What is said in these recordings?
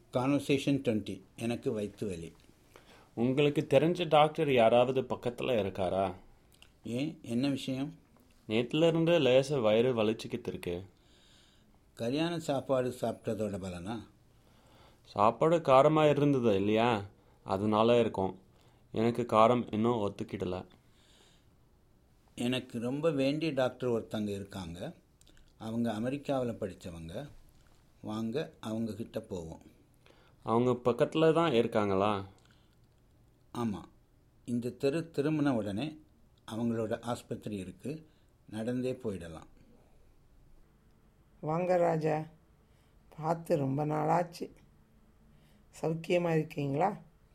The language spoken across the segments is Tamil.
கான்வர்சேஷன் டுவெண்ட்டி எனக்கு வயிற்று வலி உங்களுக்கு தெரிஞ்ச டாக்டர் யாராவது பக்கத்தில் இருக்காரா ஏன் என்ன விஷயம் நேத்துல இருந்து லேச வயிறு வலிச்சுக்கிட்டு இருக்கு கல்யாண சாப்பாடு சாப்பிட்டதோட பலனா சாப்பாடு காரமாக இருந்தது இல்லையா அதனால இருக்கும் எனக்கு காரம் இன்னும் ஒத்துக்கிடல எனக்கு ரொம்ப வேண்டிய டாக்டர் ஒருத்தங்க இருக்காங்க அவங்க அமெரிக்காவில் படித்தவங்க வாங்க அவங்க கிட்ட போவோம் அவங்க பக்கத்தில் தான் இருக்காங்களா ஆமாம் இந்த தெரு திரும்பின உடனே அவங்களோட ஆஸ்பத்திரி இருக்குது நடந்தே போயிடலாம் வாங்க ராஜா பார்த்து ரொம்ப நாளாச்சு சௌக்கியமாக இருக்கீங்களா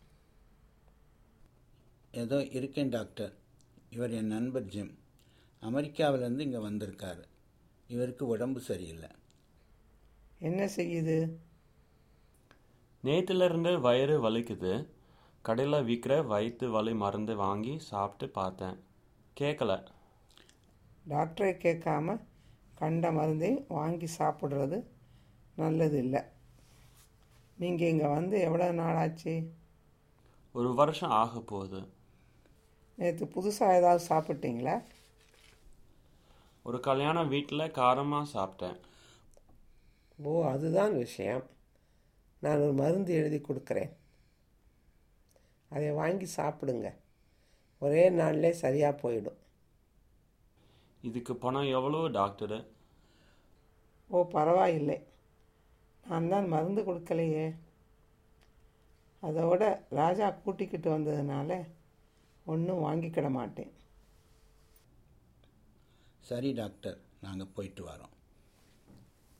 ஏதோ இருக்கேன் டாக்டர் இவர் என் நண்பர் ஜிம் அமெரிக்காவிலேருந்து இங்கே வந்திருக்காரு இவருக்கு உடம்பு சரியில்லை என்ன செய்யுது நேத்துல இருந்து வயிறு வலிக்குது கடையில் விற்கிற வயிற்று வலி மருந்து வாங்கி சாப்பிட்டு பார்த்தேன் கேட்கல டாக்டரை கேட்காம கண்ட மருந்தையும் வாங்கி சாப்பிட்றது நல்லது இல்லை நீங்கள் இங்கே வந்து எவ்வளோ நாளாச்சு ஒரு வருஷம் ஆக போகுது நேற்று புதுசாக ஏதாவது சாப்பிட்டீங்களா ஒரு கல்யாண வீட்டில் காரமாக சாப்பிட்டேன் ஓ அதுதான் விஷயம் நான் ஒரு மருந்து எழுதி கொடுக்குறேன் அதை வாங்கி சாப்பிடுங்க ஒரே நாள்லே சரியாக போயிடும் இதுக்கு பணம் எவ்வளோ டாக்டரு ஓ பரவாயில்லை நான் தான் மருந்து கொடுக்கலையே அதோட ராஜா கூட்டிக்கிட்டு வந்ததுனால ஒன்றும் வாங்கிக்கிட மாட்டேன் சரி டாக்டர் நாங்கள் போயிட்டு வரோம்